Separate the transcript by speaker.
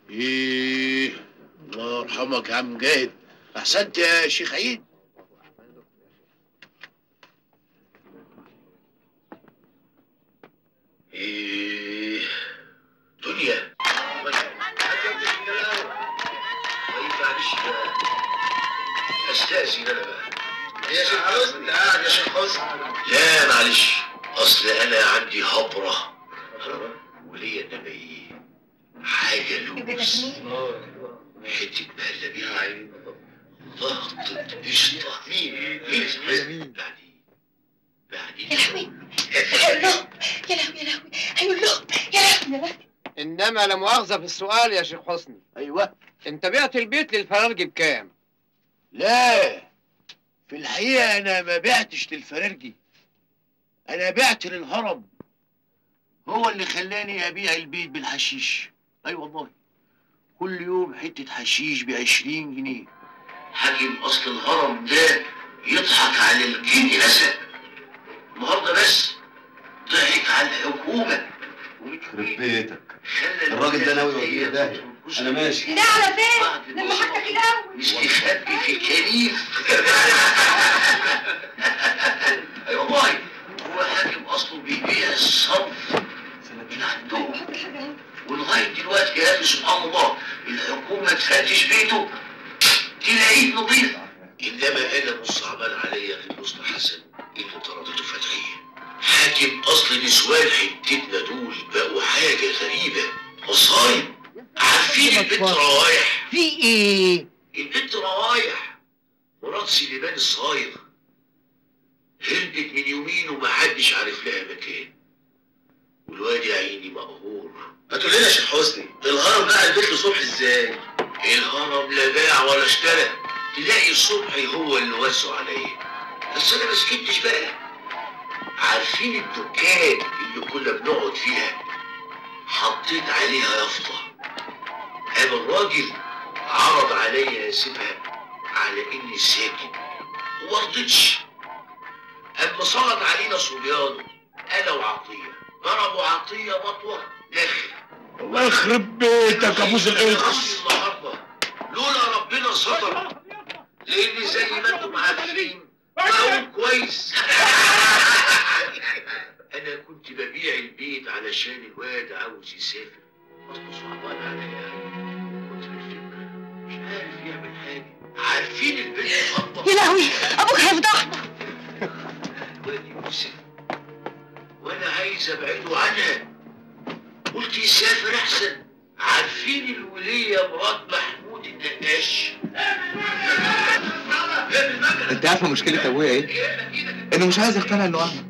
Speaker 1: ايه الله يرحمك يا عم جاهد احسنت يا شيخ عيد ايه دنيا طيب معلش بقى استاذن انا بقى
Speaker 2: يا شيخ حسني قاعد يا شيخ حسني
Speaker 1: لا معلش اصل انا عندي هبره وليا انما ايه حاجه لوز حته مهلبيه ضغطة قشطه مين مين يعني يعني
Speaker 3: يا لهوي هيقول لهم يا لهوي يا لهوي هيقول لهم يا لهوي يا لهوي
Speaker 4: انما لا مؤاخذه في السؤال يا شيخ حسني
Speaker 1: ايوه
Speaker 4: انت بعت البيت للفرارجي بكام
Speaker 1: لا في الحقيقه انا ما بعتش للفرارجي انا بعت للهرم هو اللي خلاني ابيع البيت بالحشيش اي أيوة والله كل يوم حته حشيش بعشرين جنيه حاكم اصل الهرم ده يضحك على الجن اسد النهارده بس ضحك على الحكومه
Speaker 2: يخرب بيتك
Speaker 1: خلى
Speaker 2: الراجل ده ناوي
Speaker 1: الولاية
Speaker 2: يودينا داهية.
Speaker 1: تنقص
Speaker 2: انا ماشي
Speaker 3: ده على فين
Speaker 1: بعد
Speaker 3: لما
Speaker 1: الوصول.
Speaker 3: حاجتك الاول
Speaker 1: مستخبي في كريم اي والله هو حاكم اصله بيبيع الصرف من عندهم
Speaker 3: حط حاجه اهو
Speaker 1: ولغايه دلوقتي يا اخي سبحان الله الحكومه تفتش بيته تلاقيه نظيف انما انا مش صعبان عليا غير مصطفى حسن اللي طردته فتحيه حاكم اصل نسوان حتتنا دول بقوا حاجه غريبه مصايب عارفين البنت روايح
Speaker 4: في ايه
Speaker 1: البنت روايح مرات سليمان الصايغ هربت من يومين ومحدش عارف لها مكان والواد يا عيني مقهور
Speaker 2: ما تقول لنا يا شيخ حسني الهرم باع البيت لصبح ازاي
Speaker 1: الهرم لا باع ولا اشترى تلاقي الصبح هو اللي وزه عليا بس انا ما سكتش بقى عارفين الدكان اللي كنا بنقعد فيها حطيت عليها يافطه قام الراجل عرض عليا اسيبها على اني ساكت وما رضيتش اما صعد علينا صبيانه انا وعطيه ضربوا عطيه مطوه داخل
Speaker 5: الله يخرب بيتك يا ابوس القرخص
Speaker 1: النهارده لولا ربنا ستر لان زي ما انتم عارفين بقول كويس انا كنت ببيع البيت علشان الواد عاوز يسافر اصله صعبان عليا يعني كنت بالفكر مش عارف يعمل حاجه عارفين البنت خطه
Speaker 3: يا لهوي ابوك هيفضحنا
Speaker 1: الواد يوسف وانا عايز ابعده عنها قلت يسافر احسن عارفين الولية مرات محمود النقاش
Speaker 2: انت عارفه مشكله ابويا ايه انه مش عايز يقتنع انه اعمى